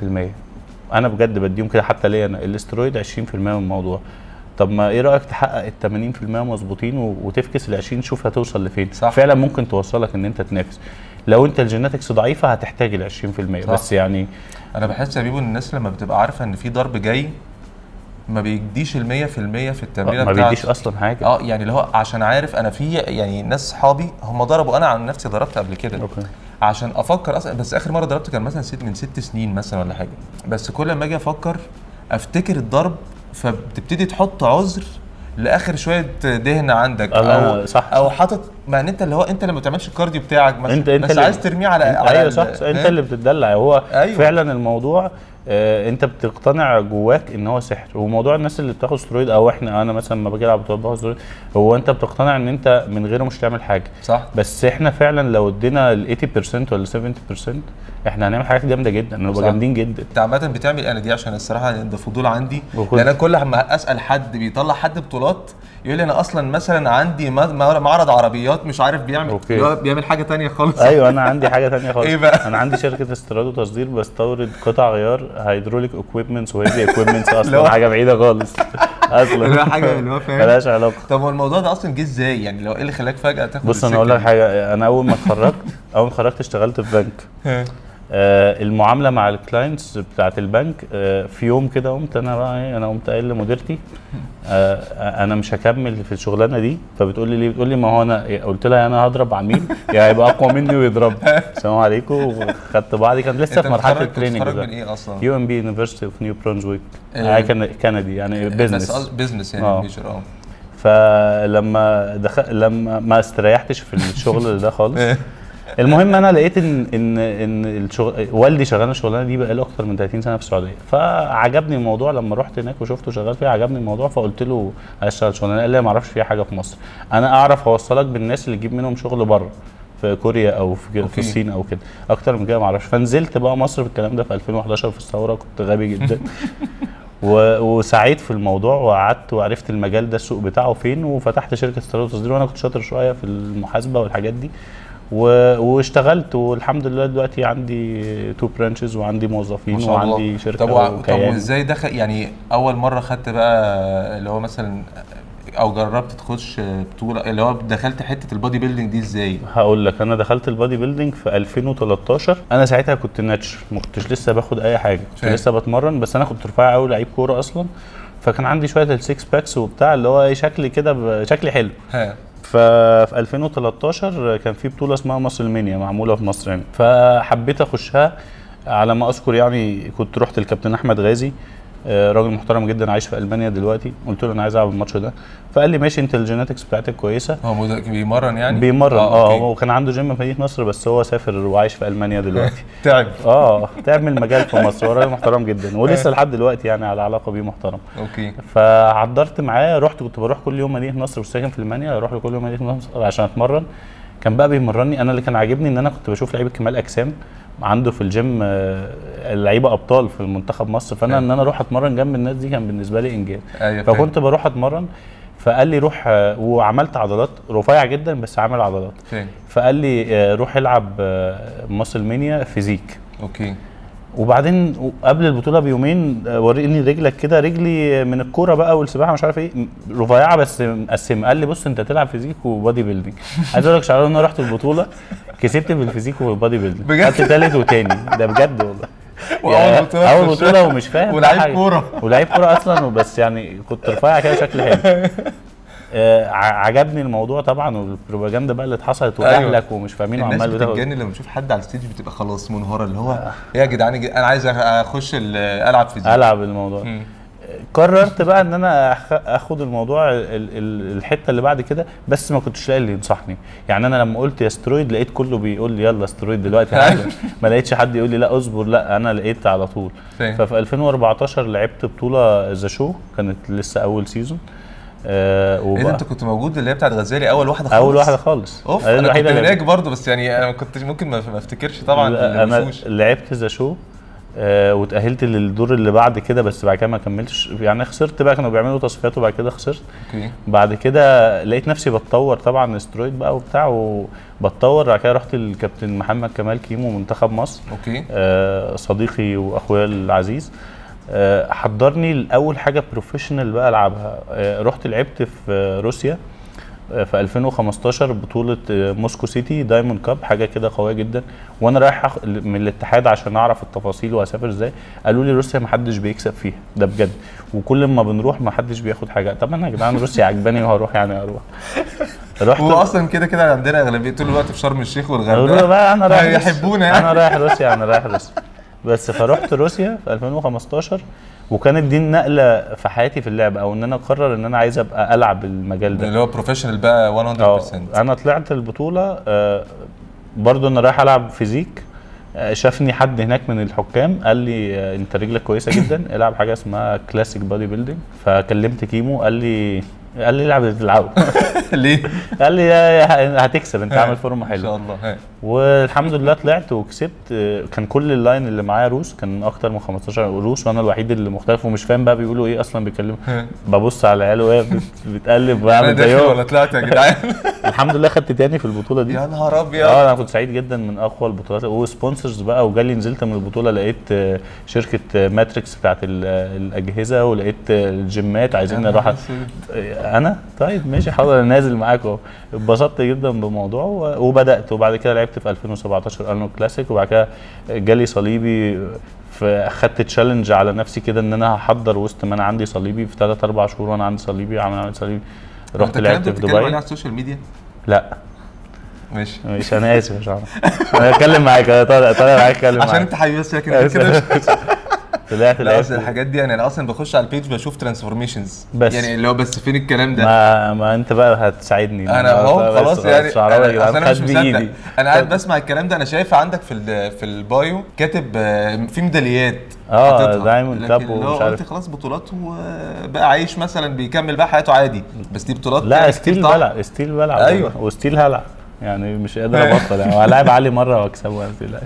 80% انا بجد بديهم كده حتى ليا انا الاسترويد 20% من الموضوع طب ما ايه رايك تحقق ال 80% مظبوطين و- وتفكس ال 20 شوف هتوصل لفين صح. فعلا ممكن توصلك ان انت تنافس لو انت الجيناتكس ضعيفه هتحتاج ال 20% صح. بس يعني انا بحس يا بيبو ان الناس لما بتبقى عارفه ان في ضرب جاي ما بيديش ال 100% في التمرينه ما بتاعته. بيديش اصلا حاجه اه يعني اللي هو عشان عارف انا في يعني ناس صحابي هم ضربوا انا عن نفسي ضربت قبل كده اوكي عشان افكر اصلا بس اخر مره ضربت كان مثلا ست من ست سنين مثلا ولا حاجه بس كل ما اجي افكر افتكر الضرب فبتبتدي تحط عذر لاخر شويه دهن عندك أنا- او صح، او صح. حاطط ما ان انت اللي هو انت اللي ما بتعملش الكارديو بتاعك مثلا انت انت بس اللي- عايز ترميه على انت على ايوه ال- صح, صح انت فاهم؟ اللي بتدلع هو أيوة. فعلا الموضوع آه انت بتقتنع جواك ان هو سحر وموضوع الناس اللي بتاخد سترويد او احنا انا مثلا لما باجي العب بطولات باخد سترويد هو انت بتقتنع ان انت من غيره مش هتعمل حاجه صح بس احنا فعلا لو ادينا ال 80% ولا 70% احنا هنعمل حاجات جامده جدا صح. هنبقى جامدين جدا انت عامة بتعمل انا دي عشان الصراحة ده فضول عندي وكل- لان انا كل ما اسال حد بيطلع حد بطولات يقول لي انا اصلا مثلا عندي م- م- معرض عربيات مش عارف بيعمل اوكي. اللي هو بيعمل حاجة تانية خالص ايوه انا عندي حاجه تانية خالص ايه بقى؟ انا عندي شركه استيراد وتصدير بستورد قطع غيار هيدروليك اكويبمنتس وهيفي اكويبمنتس اللي هو- اصلا حاجه بعيده خالص اصلا اللي هو حاجة اللي هو فاهم ملهاش علاقه طب هو الموضوع ده اصلا جه ازاي يعني لو ايه اللي خلاك فجأة تاخد بص انا السكة اقول لك دي؟ حاجه انا اول ما اتخرجت اول ما اتخرجت اشتغلت في بنك آه المعامله مع الكلاينتس بتاعت البنك آه في يوم كده قمت انا بقى ايه انا قمت قايل لمديرتي آه انا مش هكمل في الشغلانه دي فبتقول لي ليه بتقول لي ما هو انا قلت لها انا هضرب عميل يا هيبقى اقوى مني ويضرب السلام عليكم وخدت بعضي كان لسه انت في مرحله متخرج- كنت التريننج متخرج من ده ايه اصلا؟ يو ام بي يونيفرستي اوف نيو برونزويك آه. كندي يعني بزنس بزنس يعني اه. ميجر اه فلما دخل لما ما استريحتش في الشغل ده خالص المهم انا لقيت ان ان ان الشغل والدي شغال الشغلانه دي بقاله اكتر من 30 سنه في السعوديه فعجبني الموضوع لما رحت هناك وشفته شغال فيها عجبني الموضوع فقلت له عايز اشتغل شغلانه قال لي ما اعرفش فيها حاجه في مصر انا اعرف اوصلك بالناس اللي تجيب منهم شغل بره في كوريا او في, أوكي. في الصين او كده اكتر من كده ما اعرفش فنزلت بقى مصر في الكلام ده في 2011 في الثوره كنت غبي جدا و- وسعيت في الموضوع وقعدت وعرفت المجال ده السوق بتاعه فين وفتحت شركه استيراد وتصدير وانا كنت شاطر شويه في المحاسبه والحاجات دي و... واشتغلت والحمد لله دلوقتي عندي تو برانشز وعندي موظفين ما شاء الله وعندي شركه طب وع- طب وكيان. وازاي دخل يعني اول مرة خدت بقى اللي هو مثلا او جربت تخش بطولة اللي هو دخلت حتة البادي بيلدينج دي ازاي؟ هقول لك انا دخلت البادي بيلدينج في 2013 انا ساعتها كنت ناتشر ما كنتش لسه باخد اي حاجه كنت فاهم. لسه بتمرن بس انا كنت رفيع قوي لعيب كوره اصلا فكان عندي شويه السكس باكس وبتاع اللي هو ايه شكلي كده ب- شكلي حلو ها ففي 2013 كان في بطوله اسمها مصر المنيا معموله في مصر يعني فحبيت اخشها على ما اذكر يعني كنت رحت الكابتن احمد غازي آه، راجل محترم جدا عايش في المانيا دلوقتي قلت له انا عايز العب الماتش ده فقال لي ماشي انت الجيناتكس بتاعتك كويسه هو مد- بيمرن يعني؟ بيمرن اه أوكي. هو كان عنده جيم في مدينه نصر بس هو سافر وعايش في المانيا دلوقتي تعب اه تعمل مجال في مصر هو راجل محترم جدا ولسه لحد دلوقتي يعني على علاقه بيه محترم اوكي فعدرت معاه رحت كنت بروح كل يوم مدينه نصر وساكن في المانيا اروح له كل يوم مدينه نصر عشان اتمرن كان بقى بيمرني انا اللي كان عاجبني ان انا كنت بشوف لعيبه كمال اجسام عنده في الجيم آه، لعيبه ابطال في المنتخب مصر فانا ان انا اروح اتمرن جنب الناس دي كان بالنسبه لي انجاز ايوه فاهم. فكنت بروح اتمرن فقال لي روح آه، وعملت عضلات رفيع جدا بس عامل عضلات فاهم فقال لي آه، روح العب آه، ماسل مانيا فيزيك اوكي وبعدين قبل البطوله بيومين آه، وريني رجلك كده رجلي من الكوره بقى والسباحه مش عارف ايه م- رفيعه بس مقسمه قال لي بص انت تلعب فيزيك وبادي بيلدينج عايز اقول لك شعور ان انا رحت البطوله كسبت بالفيزيك والبادي بيلدينج بجد؟ خدت تالت وتاني ده بجد والله وأول بطولة اول تخشها. بطوله ومش فاهم ولعيب حاجة. كورة. ولعيب كوره اصلا بس يعني كنت رفيع كده شكل حلو آه، ع- عجبني الموضوع طبعا والبروباجندا بقى اللي اتحصلت أيوة. واهلك ومش فاهمين الناس وعمال بتاخد بتتجنن لما تشوف حد على الستيج بتبقى خلاص منهاره اللي هو ايه يا جدعان يجي- انا عايز اخش ال- العب في دي العب الموضوع مم. قررت بقى ان انا أخ- اخد الموضوع ال- ال- الحته اللي بعد كده بس ما كنتش لاقي اللي ينصحني يعني انا لما قلت يا استرويد لقيت كله بيقول لي يلا استرويد دلوقتي حالا ما لقيتش حد يقول لي لا اصبر لا انا لقيت على طول فاهم. ففي 2014 لعبت بطوله ذا شو كانت لسه اول سيزون آه ايه ده وبقى انت كنت موجود اللي هي بتاعت غزالي اول واحده خالص اول واحده خالص اوف أنا انا كنت الوحيدة اللي- هناك برضه بس يعني انا ما كنتش ممكن ما ما افتكرش طبعا لا، انا الوشوش. لعبت ذا شو آه وتأهلت للدور اللي بعد كده بس بعد كده ما كملتش يعني خسرت بقى كانوا بيعملوا تصفيات وبعد كده خسرت اوكي بعد كده لقيت نفسي بتطور طبعا استرويد بقى وبتاع وبتطور بعد كده رحت للكابتن محمد كمال كيمو منتخب مصر اوكي آه صديقي واخويا العزيز آه حضرني لاول حاجه بروفيشنال بقى العبها آه رحت لعبت في آه، روسيا آه، في 2015 بطولة آه، موسكو سيتي دايموند كاب حاجة كده قوية جدا وانا رايح أخ- من الاتحاد عشان اعرف التفاصيل واسافر ازاي قالوا لي روسيا محدش بيكسب فيها ده بجد وكل ما بنروح محدش بياخد حاجة طب انا يا جدعان روسيا عجباني وهروح يعني اروح رحت هو اصلا كده كده عندنا اغلبيه طول الوقت في شرم الشيخ قالوا له والغردقه بقى انا رايح روسيا. هيحبونا يعني. انا رايح روسيا انا رايح روسيا بس فرحت روسيا في 2015 وكانت دي النقله في حياتي في اللعب او ان انا اقرر ان انا عايز ابقى العب المجال ده اللي هو بروفيشنال بقى 100% اه انا طلعت البطوله آه، برضو انا رايح العب فيزيك آه، شافني حد هناك من الحكام قال لي آه، انت رجلك كويسه جدا العب حاجه اسمها كلاسيك بادي بيلدينج فكلمت كيمو قال لي قال لي العب اللي تلعبه ليه؟ قال لي يا- هتكسب انت عامل فورمه ان حلوه شاء الله ها. والحمد لله طلعت وكسبت آه، كان كل اللاين اللي معايا روس كان اكتر من 15 روس وانا الوحيد اللي مختلف ومش فاهم بقى بيقولوا ايه اصلا بيتكلموا ببص على العيال وهي بت- بتقلب انا بعمل داخل زيهم ولا طلعت يا جدعان الحمد لله خدت تاني في البطوله دي يا نهار ابيض اه انا كنت سعيد جدا من اقوى البطولات وسبونسرز بقى وجالي نزلت من البطوله لقيت آه، شركه آه، ماتريكس بتاعت ال- آه، الاجهزه ولقيت آه، الجيمات عايزين اروح أ- انا طيب ماشي حاضر انا نازل معاك اهو اتبسطت جدا بالموضوع و- وبدات وبعد كده لعبت في 2017 ارنولد كلاسيك وبعد كده جالي صليبي فاخدت تشالنج على نفسي كده ان انا هحضر وسط ما انا عندي صليبي في 3 4 شهور وانا عندي صليبي عامل عامل صليبي رحت لعبت في عليه على دبي السوشيال ميديا لا ماشي مش انا اسف يا شعر انا اتكلم معاك انا طالع طالع معاك اتكلم معاك عشان انت حبيبي بس لكن غير كده مش- طلعت لا بس لعبت الحاجات دي يعني انا اصلا بخش على البيج بشوف ترانسفورميشنز بس. يعني اللي هو بس فين الكلام ده ما ما انت بقى هتساعدني انا اهو بس- خلاص يعني شعراوي يا انا أصل جدعان انا مش خد مصدق بايدي انا قاعد بسمع الكلام ده انا شايف عندك في ال- في البايو كاتب آه، في ميداليات اه، حاططها. دايموند لكن كاب اللي هو ومش عارف. قلت خلاص بطولات وبقى عايش مثلا بيكمل بقى حياته عادي بس دي بطولات لا يعني ستيل كتير طبعا. بلعب ستيل بلعب أيوة. والله. وستيل هلعب يعني مش قادر ابطل يعني وهلاعب علي مره واكسبه ما تقلقش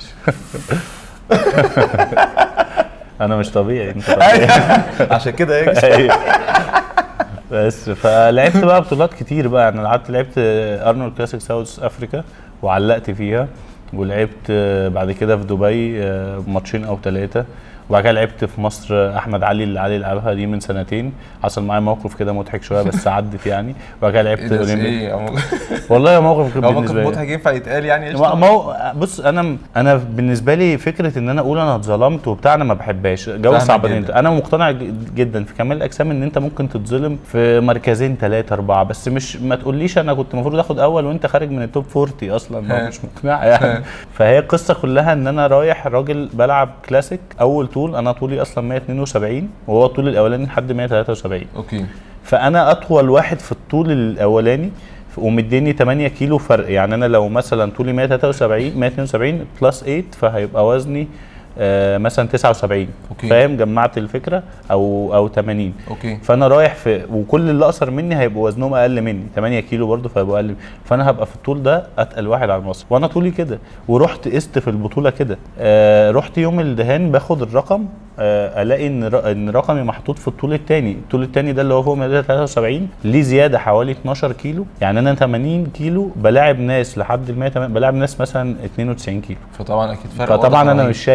انا مش طبيعي انت طبيعي عشان كده يكسب أيوة. بس فلعبت بقى بطولات كتير بقى انا قعدت لعبت ارنولد كلاسيك ساوث افريكا وعلقت فيها ولعبت بعد كده في دبي ماتشين او ثلاثه وبعد كده لعبت في مصر احمد علي اللي علي لعبها دي من سنتين حصل معايا موقف كده مضحك شويه بس عدت يعني وبعد كده لعبت ايه ده بس أولمبيك. ايه هو والله موقف كان هو موقف بالنسبه لي مضحك ينفع يتقال يعني ما قشطة؟ مو بص انا انا بالنسبه لي فكره ان انا اقول انا اتظلمت وبتاع انا ما بحبهاش جو فاهمك صعب جدا. انت انا مقتنع ج- جدا في كمال الاجسام ان انت ممكن تتظلم في مركزين ثلاثه اربعه بس مش ما تقوليش انا كنت المفروض اخد اول وانت خارج من التوب 40 اصلا ما ها. مش مقنع يعني فهي القصه كلها ان انا رايح راجل بلعب كلاسيك اول طول انا طولي اصلا 172 وهو الطول الاولاني لحد 173 اوكي فانا اطول واحد في الطول الاولاني ومديني 8 كيلو فرق يعني انا لو مثلا طولي 173 172 بلس 8 فهيبقى وزني آه مثلا 79 أوكي. فاهم جمعت الفكره او او 80 اوكي فانا رايح في وكل اللي اقصر مني هيبقوا وزنهم اقل مني 8 كيلو برضه فهيبقوا اقل فانا هبقى في الطول ده اتقل واحد على مصر وانا طولي كده ورحت قست في البطوله كده آه رحت يوم الدهان باخد الرقم آه الاقي ان ر- ان رقمي محطوط في الطول الثاني الطول الثاني ده اللي هو فوق 173 ليه زياده حوالي 12 كيلو يعني انا 80 كيلو بلاعب ناس لحد ال 108 بلاعب ناس مثلا 92 كيلو فطبعا اكيد فرق فطبعا واضح انا رهيب. مش شايف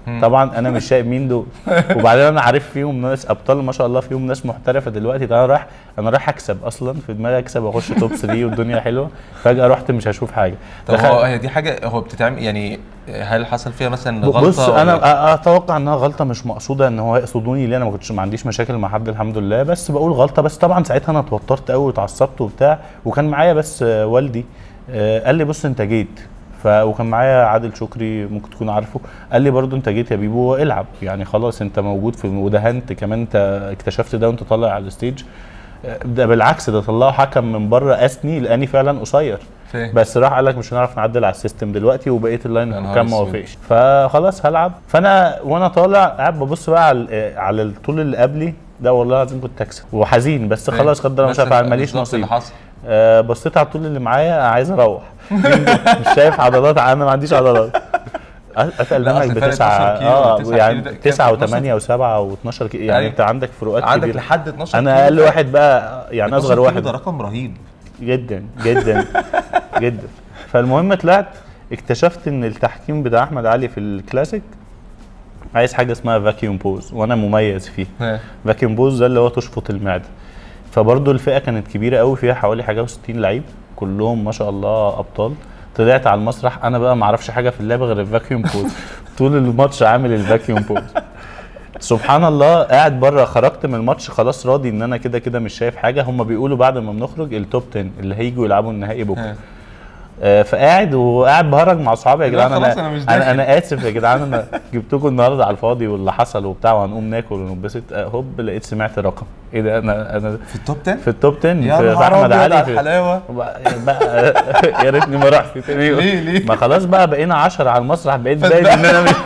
طبعا انا مش شايف مين دول وبعدين انا عارف فيهم ناس ابطال ما شاء الله فيهم ناس محترفه دلوقتي ده انا رايح انا رايح اكسب اصلا في دماغي اكسب واخش توب 3 والدنيا حلوه فجاه رحت مش هشوف حاجه طب دخل- هو هي دي حاجه هو بتتعمل يعني هل حصل فيها مثلا غلطه بص انا ولا- أ- اتوقع انها غلطه مش مقصوده ان هو يقصدوني ليه انا ما كنتش ما عنديش مشاكل مع حد الحمد لله بس بقول غلطه بس طبعا ساعتها انا اتوترت قوي واتعصبت وبتاع وكان معايا بس آه، والدي آه، قال لي بص انت جيت ف وكان معايا عادل شكري ممكن تكون عارفه قال لي برضو انت جيت يا بيبو العب يعني خلاص انت موجود في ودهنت كمان انت اكتشفت ده وانت طالع على الستيج آه، ده بالعكس ده طلعوا حكم من بره قاسني لاني فعلا قصير فاهم. بس راح قال لك مش هنعرف نعدل على السيستم دلوقتي وبقيه اللاين يا نهار الحكام ما أسود. وافقش فخلاص هلعب فانا وانا طالع قاعد ببص بقى على ال- على الطول اللي قبلي ده والله العظيم كنت اكسب وحزين بس خلاص قدر الله بس مش هفعل ماليش بالظبط نصيب اللي حصل آه بصيت على الطول اللي معايا عايز اروح مش شايف عضلات انا ما عنديش عضلات اتقل لا، منك أصل فرق بتسعة 12 كيلو، اه 9 يعني كيلو ده كام؟ 9 12 و8 و7 و12 كيلو يعني أيوة. انت عندك فروقات عندك كبيرة. لحد 12 انا كيلو اقل ده. واحد بقى يعني 12 اصغر كيلو واحد ده رقم رهيب جدا جدا جدا فالمهم طلعت اكتشفت ان التحكيم بتاع احمد علي في الكلاسيك عايز حاجه اسمها فاكيوم بوز وانا مميز فيه ها. فاكيوم بوز ده اللي هو تشفط المعده فبرضه الفئه كانت كبيره قوي فيها حوالي حاجه و60 لعيب كلهم ما شاء الله ابطال طلعت على المسرح انا بقى ما اعرفش حاجه في اللعبه غير الفاكيوم بوز طول الماتش عامل الفاكيوم بوز سبحان الله قاعد بره خرجت من الماتش خلاص راضي ان انا كده كده مش شايف حاجه هم بيقولوا بعد ما بنخرج التوب 10 اللي هيجوا يلعبوا النهائي بكره ها. آه، فقاعد وقاعد بهرج مع اصحابي يا لا جدعان خلاص انا أنا مش انا, داخل. أنا اسف يا جدعان انا جبتكم النهارده على الفاضي واللي حصل وبتاع وهنقوم ناكل وننبسط آه، هوب لقيت سمعت رقم ايه ده انا انا في التوب 10 في التوب 10 يا في في نهار احمد ابيض علي على في الحلاوه بقى- بقى يا ريتني ما رحت تاني ليه ليه ما خلاص بقى بقينا 10 على المسرح بقيت باين ان انا مش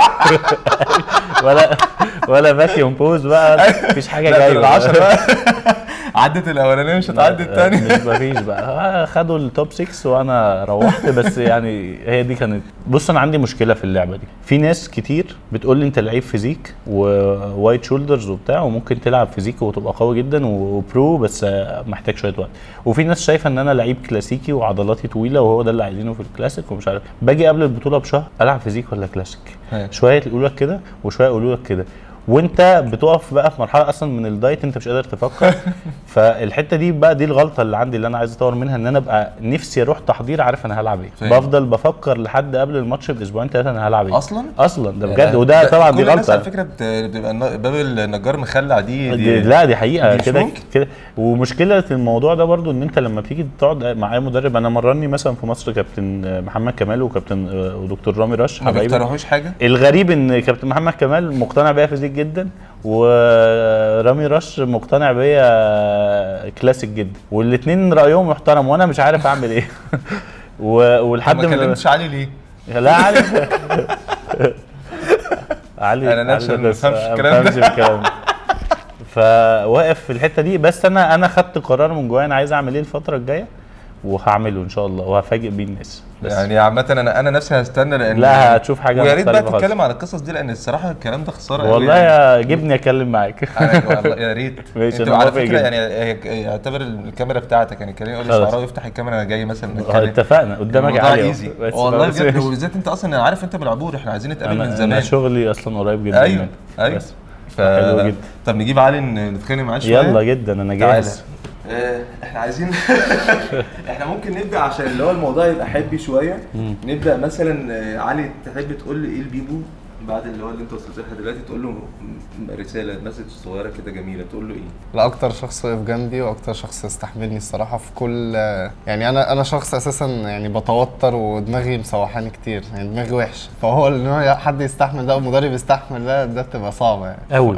ولا ولا فاكيوم بوز بقى مفيش حاجه لا جايه ال 10 بقى عدت الاولانيه مش هتعدي الثانيه مش مفيش بقى خدوا التوب 6 وانا روحت بس يعني هي دي كانت بص انا عندي مشكله في اللعبه دي في ناس كتير بتقول لي انت لعيب فيزيك ووايت شولدرز وبتاع وممكن تلعب فيزيك وتبقى قوي جدا وبرو بس محتاج شويه وقت وفي ناس شايفه ان انا لعيب كلاسيكي وعضلاتي طويله وهو ده اللي عايزينه في الكلاسيك ومش عارف باجي قبل البطوله بشهر العب فيزيك ولا كلاسيك ها. شويه يقولوا لك كده وشويه يقولوا لك كده وانت بتقف بقى في مرحله اصلا من الدايت انت مش قادر تفكر فالحته دي بقى دي الغلطه اللي عندي اللي انا عايز اطور منها ان انا ابقى نفسي اروح تحضير عارف انا هلعب ايه فاهم. بفضل بفكر لحد قبل الماتش باسبوعين ثلاثه انا هلعب ايه اصلا اصلا ده بجد وده ده طبعا كل دي الناس على غلطه فكره بت- بتبقى الن- باب النجار مخلع دي, دي دي لا دي حقيقه دي مش كده ممكن. كده ومشكله الموضوع ده برضو ان انت لما بتيجي تقعد مع اي مدرب انا مرني مثلا في مصر كابتن محمد كمال وكابتن ودكتور رامي رش ما حبايبي بيقترحوش حاجه الغريب ان كابتن محمد كمال مقتنع بيا فيزيك جدا ورامي رش مقتنع بيا كلاسيك جدا والاثنين رايهم محترم وانا مش عارف اعمل ايه و- ولحد ما كلمتش علي ليه؟ لا علي علي أنا نفسي علي ما بس بفهمش ما الكلام ده. بفهمش الكلام ده. فواقف في الحته دي بس انا انا خدت قرار من جوايا انا عايز اعمل ايه الفتره الجايه وهعمله ان شاء الله وهفاجئ بيه الناس بس يعني عامة انا انا نفسي هستنى لان لا هتشوف حاجه ويا ريت بقى مختلفة خالص. تتكلم على القصص دي لان الصراحة الكلام ده خسارة قوي والله يعني. يا جبني اتكلم معاك أنا والله يا ريت ماشي، انت أنا على موافق فكرة جدا. يعني هي- اعتبر الكاميرا بتاعتك يعني كريم يقول لي خلاص. شعراوي افتح الكاميرا انا جاي مثلا آه، نتكلم اتفقنا قدامك الموضوع عالي ايزي أهو. بس والله بس بجد ماشي. وبالذات انت اصلا انا عارف انت من العبور احنا عايزين نتقابل من انا زمان انا شغلي اصلا قريب جدا ايوه منك. ايوه بس ف... حلو جدا. طب نجيب علي ن- نتخانق معاه شوية يلا جدا انا تعالى جاهز آه، احنا عايزين احنا ممكن نبدا عشان اللي هو الموضوع يبقى حبي شويه نبدا مثلا آه، علي تحب تقول لي ايه البيبو بعد اللي هو اللي انت وصلت لها دلوقتي تقول له م- رساله مسج صغيره كده جميله تقول له ايه؟ لا اكتر شخص وقف جنبي واكتر شخص استحملني الصراحه في كل يعني انا انا شخص اساسا يعني بتوتر ودماغي مسوحاني كتير يعني دماغي وحش فهو ان هو حد يستحمل ده ومدرب يستحمل ده ده بتبقى صعبه يعني قوي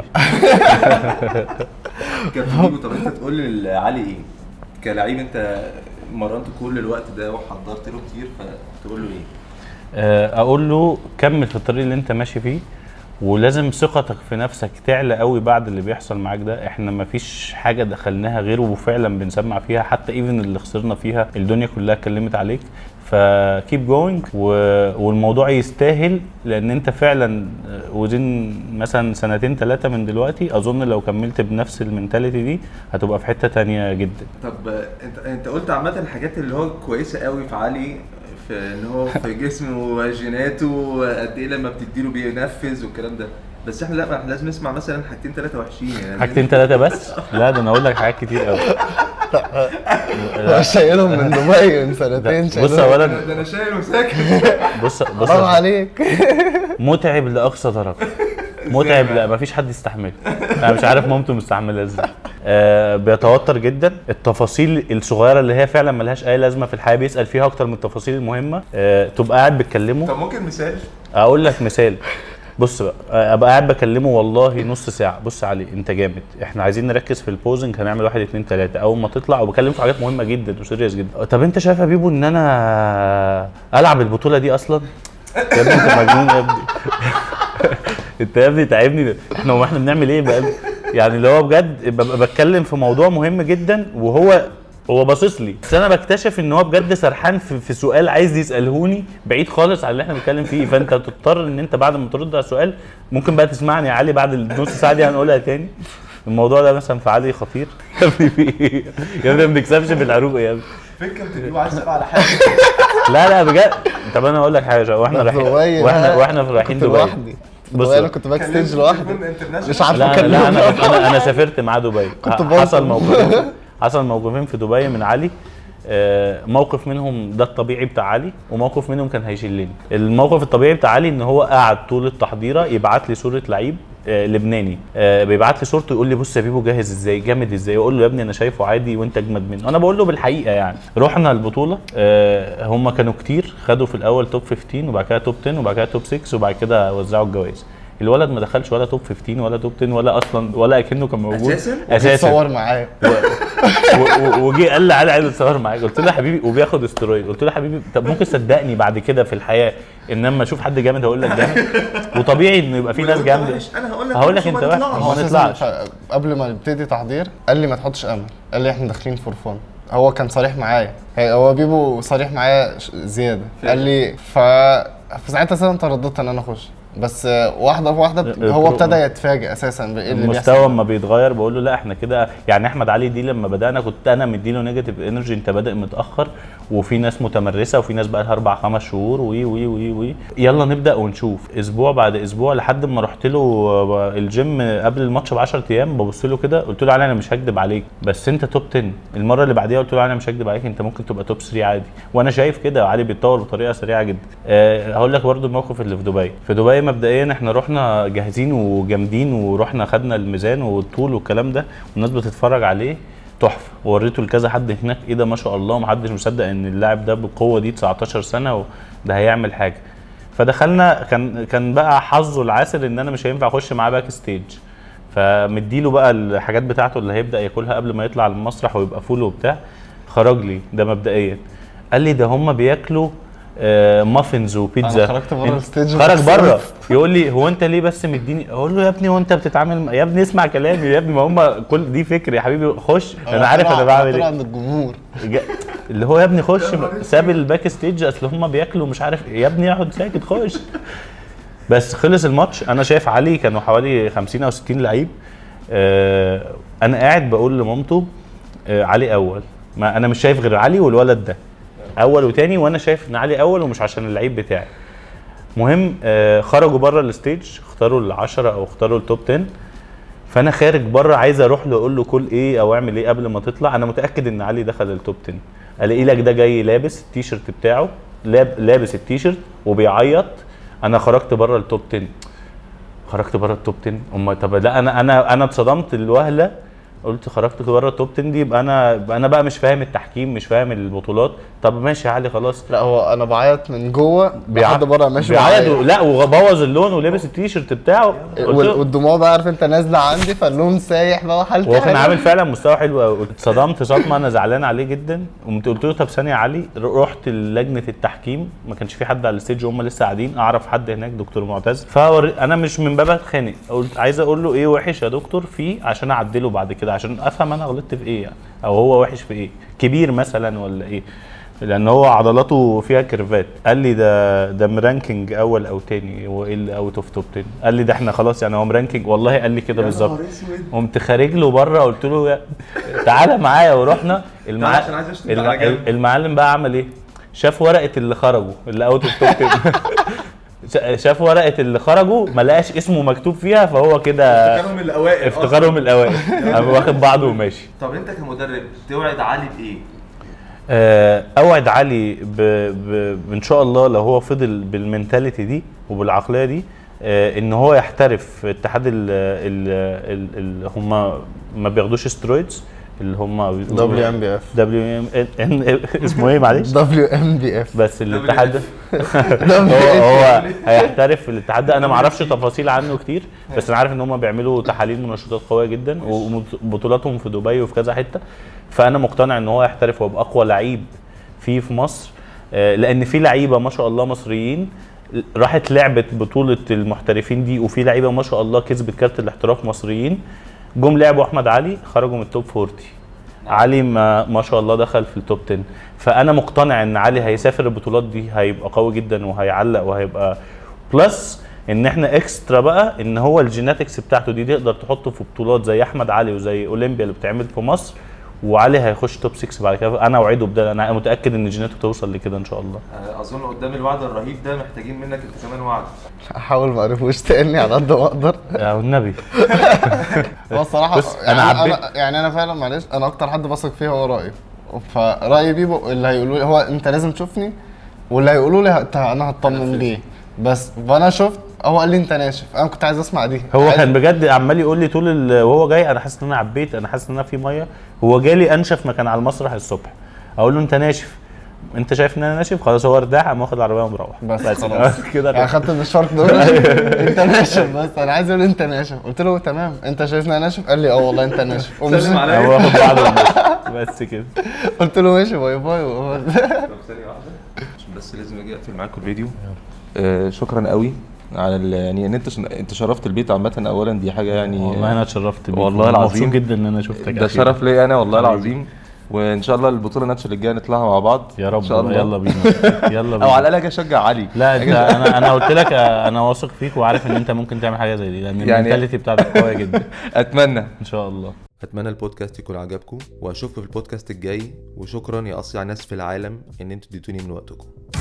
كابتن بيبو طب انت تقول لي علي ايه؟ كلاعب انت مرنت كل الوقت ده وحضرت له كتير فتقول له ايه؟ آه، اقول له كمل في الطريق اللي انت ماشي فيه ولازم ثقتك في نفسك تعلى قوي بعد اللي بيحصل معاك ده احنا مفيش حاجه دخلناها غير وفعلا بنسمع فيها حتى ايفن اللي خسرنا فيها الدنيا كلها اتكلمت عليك فكيب جوينج والموضوع يستاهل لان انت فعلا وزين مثلا سنتين ثلاثه من دلوقتي اظن لو كملت بنفس المنتاليتي دي هتبقى في حته تانية جدا طب آه، انت انت قلت عامه الحاجات اللي هو كويسه قوي في علي في ان هو في جسمه وجيناته قد ايه لما بتديله بينفذ والكلام ده بس احنا لا احنا لازم نسمع مثلا حاجتين ثلاثه وحشين يعني حاجتين ثلاثه بس لا ده انا اقول لك حاجات كتير قوي هو شايلهم من دبي من سنتين بص شايلهم. اولا ده انا شايل وساكت بص بص حرام عليك متعب لاقصى درجه متعب لا مفيش حد يستحمله انا مش عارف مامته مستحمله ازاي آه بيتوتر جدا التفاصيل الصغيره اللي هي فعلا ملهاش اي لازمه في الحياه بيسال فيها اكتر من التفاصيل المهمه آه تبقى قاعد بتكلمه طب ممكن مثال اقول لك مثال بص بقى ابقى قاعد بكلمه والله نص ساعه بص علي انت جامد احنا عايزين نركز في البوزنج هنعمل واحد اتنين تلاته اول ما تطلع وبكلم في حاجات مهمه جدا وسيريس جدا طب انت شايف يا بيبو ان انا العب البطوله دي اصلا يا ابني انت مجنون يا ابني انت يا ابني تعبني احنا هو احنا بنعمل ايه بقى يعني اللي هو بجد ببقى بتكلم في موضوع مهم جدا وهو هو باصص لي بس انا بكتشف ان هو بجد سرحان في, في سؤال عايز يسالهوني بعيد خالص عن اللي احنا بنتكلم فيه فانت تضطر ان انت بعد ما ترد على السؤال ممكن بقى تسمعني يا علي بعد النص ساعه دي هنقولها تاني الموضوع ده مثلا في علي خطير يا ابني في ايه يا ابني ما بنكسبش في العروق يا ابني فكره انت عايز تسال على حاجه لا لا بجد طب انا اقول لك حاجه واحنا ده في رايحين دبي واحنا بقى واحنا رايحين كنت دبي لوحدي بص دبي انا كنت باك ستيج لوحدي مش عارف لا أنا- اكلمه لا انا انا انا سافرت مع دبي كنت ح- بوصل. حصل موقفين حصل موقفين في دبي من علي آه، موقف منهم ده الطبيعي بتاع علي وموقف منهم كان هيشلني الموقف الطبيعي بتاع علي ان هو قعد طول التحضيره يبعت لي صوره لعيب آه، لبناني آه، بيبعت لي صورته يقول لي بص يا بيبو جاهز ازاي جامد ازاي اقول له يا ابني انا شايفه عادي وانت اجمد منه انا بقول له بالحقيقه يعني رحنا البطوله آه، هم كانوا كتير خدوا في الاول توب 15 وبعد كده توب 10 وبعد كده توب 6 وبعد كده وزعوا الجوائز الولد ما دخلش ولا توب 15 ولا توب 10 ولا اصلا ولا اكنه كان موجود أساساً؟ اساسا صور معايا و- و- وجي قال لي علي عايز اتصور معاك قلت له يا حبيبي وبياخد استرويد قلت له يا حبيبي طب ممكن صدقني بعد كده في الحياه ان لما اشوف حد جامد هقول لك جامد وطبيعي انه يبقى في ناس جامده انا هقول لك هقول لك وحش انت وما وحش. نطلعش. هو هو نطلعش. اساسا قبل ما نبتدي تحضير قال لي ما تحطش امل قال لي احنا داخلين فور فون هو كان صريح معايا هي- هو بيبو صريح معايا ش- زياده قال لي ف في ساعتها اساسا ترددت ان انا اخش بس آه، واحده بواحده بت- ال- هو البرو- ابتدى يتفاجئ اساسا بايه اللي المستوى بيحصل اما بيتغير بقول له لا احنا كده يعني احمد علي دي لما بدانا كنت انا مديله نيجاتيف انرجي انت بادئ متاخر وفي ناس متمرسه وفي ناس بقى لها اربع خمس شهور وي وي وي وي يلا نبدا ونشوف اسبوع بعد اسبوع لحد ما رحت له الجيم قبل الماتش ب 10 ايام ببص له كده قلت له علي انا مش هكدب عليك بس انت توب 10 المره اللي بعديها قلت له علي انا مش هكدب عليك انت ممكن تبقى توب 3 عادي وانا شايف كده علي بيتطور بطريقه سريعه جدا أه هقول لك برضو الموقف اللي في دبي في دبي مبدئيا احنا رحنا جاهزين وجامدين ورحنا خدنا الميزان والطول والكلام ده والناس بتتفرج عليه تحفه ووريته لكذا حد هناك ايه ده ما شاء الله ومحدش مصدق ان اللاعب ده بالقوه دي 19 سنه وده هيعمل حاجه فدخلنا كان كان بقى حظه العاسر ان انا مش هينفع اخش معاه باك ستيج فمديله بقى الحاجات بتاعته اللي هيبدا ياكلها قبل ما يطلع المسرح ويبقى فول وبتاع خرج لي ده مبدئيا قال لي ده هم بياكلوا آه، مافنز وبيتزا أنا خرجت بره إن- الستيج خرج وكسرت. بره يقول لي هو انت ليه بس مديني اقول له يا ابني وانت بتتعامل مع- يا ابني اسمع كلامي يا ابني ما هم كل دي فكر يا حبيبي خش انا عارف انا بعمل طلع ايه عند الجمهور جا- اللي هو يا ابني خش ساب الباك ستيج اصل هم بياكلوا مش عارف إيه. يا ابني اقعد ساكت خش بس خلص الماتش انا شايف علي كانوا حوالي 50 او 60 لعيب آه انا قاعد بقول لمامته آه علي اول ما انا مش شايف غير علي والولد ده اول وتاني وانا شايف ان علي اول ومش عشان اللعيب بتاعي مهم آه خرجوا بره الستيج اختاروا العشرة او اختاروا التوب 10 فانا خارج بره عايز اروح له اقول له كل ايه او اعمل ايه قبل ما تطلع انا متاكد ان علي دخل التوب 10 الاقي لك ده جاي لابس التيشيرت بتاعه لاب لابس التيشيرت وبيعيط انا خرجت بره التوب 10 خرجت بره التوب 10 امال طب لا انا انا انا اتصدمت الوهله قلت خرجت بره التوب 10 دي يبقى انا يبقى انا بقى مش فاهم التحكيم مش فاهم البطولات طب ماشي يا علي خلاص لا هو انا بعيط من جوه لحد بره ماشي بيعيط بعيط. لا وبوظ اللون ولبس التيشيرت بتاعه قلت وال- له- والدموع بقى عارف انت نازله عندي فاللون سايح بقى وحالتي وهو كان حلوة. عامل فعلا مستوى حلو قوي اتصدمت صدمه انا زعلان عليه جدا قمت قلت له طب ثانيه يا علي رحت لجنه التحكيم ما كانش في حد على الستيج وهم لسه قاعدين اعرف حد هناك دكتور معتز فور... انا مش من باب اتخانق قلت عايز اقول له ايه وحش يا دكتور فيه عشان اعدله بعد كده عشان افهم انا غلطت في ايه يعني او هو وحش في ايه كبير مثلا ولا ايه لان هو عضلاته فيها كيرفات قال لي ده ده مرانكينج اول او تاني هو ايه اللي اوت اوف توب 10 قال لي ده احنا خلاص يعني هو مرانكينج والله قال لي كده بالظبط قمت خارج له بره قلت له يا- تعالى معايا ورحنا المع... تعالى عشان عايز أشتم الم... على جنب. المعلم بقى عمل ايه؟ شاف ورقه اللي خرجوا اللي اوت اوف توب 10 شاف ورقه اللي خرجوا ما لقاش اسمه مكتوب فيها فهو كده افتكرهم الاوائل افتكرهم الاوائل قام واخد بعضه وماشي طب انت كمدرب توعد علي بايه؟ آه، اوعد علي ب... ب... ان شاء الله لو هو فضل بالمنتاليتي دي وبالعقليه دي آه، ان هو يحترف في اتحاد ال ال ال ال هم ما بياخدوش استرويدز اللي هم دبليو ام بي اف دبليو ام ان اسمه ايه معلش دبليو ام بي اف بس الاتحاد ده هو هو هيحترف في الاتحاد ده انا ما اعرفش تفاصيل عنه كتير بس انا عارف ان هم بيعملوا تحاليل منشطات قويه جدا وبطولاتهم في دبي وفي كذا حته فانا مقتنع ان هو يحترف ويبقى اقوى لعيب فيه في مصر آه، لان في لعيبه ما شاء الله مصريين راحت لعبت بطوله المحترفين دي وفي لعيبه ما شاء الله كسبت كارت الاحتراف مصريين جم لعبوا احمد علي خرجوا من التوب 40 علي ما, ما شاء الله دخل في التوب 10 فانا مقتنع ان علي هيسافر البطولات دي هيبقى قوي جدا وهيعلق وهيبقى بلس ان احنا اكسترا بقى ان هو الجيناتكس بتاعته دي تقدر تحطه في بطولات زي احمد علي وزي اولمبيا اللي بتتعمل في مصر وعلي هيخش توب 6 بعد كده انا اوعده بده انا متاكد ان جيناته توصل لكده ان شاء الله اظن قدام الوعد الرهيب ده محتاجين منك انت كمان وعد احاول ما اعرفوش تاني على قد ما اقدر يا والنبي هو الصراحه بص، يعني أنا انا, عبيت- أنا يعني انا فعلا معلش انا اكتر حد بثق فيه هو رايي فرايي بيبو اللي هيقولوا لي هو انت لازم تشوفني واللي هيقولوا لي هت- انا هطمن ليه بس فانا شفت هو قال لي انت ناشف انا كنت عايز اسمع دي هو عايز- كان بجد عمال يقول لي طول ال- وهو جاي انا حاسس ان انا عبيت انا حاسس ان انا في ميه هو جالي انشف ما كان على المسرح الصبح اقول له انت ناشف انت شايف ان انا ناشف خلاص هو ارتاح قام واخد العربيه ومروح بس خلاص. كده يعني خدت المشوار دول انت ناشف بس انا عايز اقول انت ناشف قلت له تمام انت شايفني انا ناشف قال لي اه والله انت ناشف ومشي. سلم عليا. هو واخد بعضه وماشي. بس كده قلت له ماشي باي باي وهو- طب ثانية واحدة عشان بس لازم اجي اقفل معاكم الفيديو آه شكرا قوي على ال- يعني ان انت ش- انت شرفت البيت عامة اولا دي حاجة يعني والله انا اتشرفت بيك والله العظيم. مبسوط جدا ان انا شفتك ده أخيراً. شرف ليا انا والله حبيبي. العظيم وان شاء الله البطولة ناتش اللي جاية نطلعها مع بعض يا رب ان شاء الله يلا بينا يلا او بينا على الاقل اجي اشجع علي لا انت انا انا قلت لك آه، انا واثق فيك وعارف ان انت ممكن تعمل حاجه زي دي لان يعني- المنتاليتي بتاعتك قويه جدا اتمنى ان شاء الله اتمنى البودكاست يكون عجبكم واشوفكم في البودكاست الجاي وشكرا يا اصيع ناس في العالم ان انتوا اديتوني من وقتكم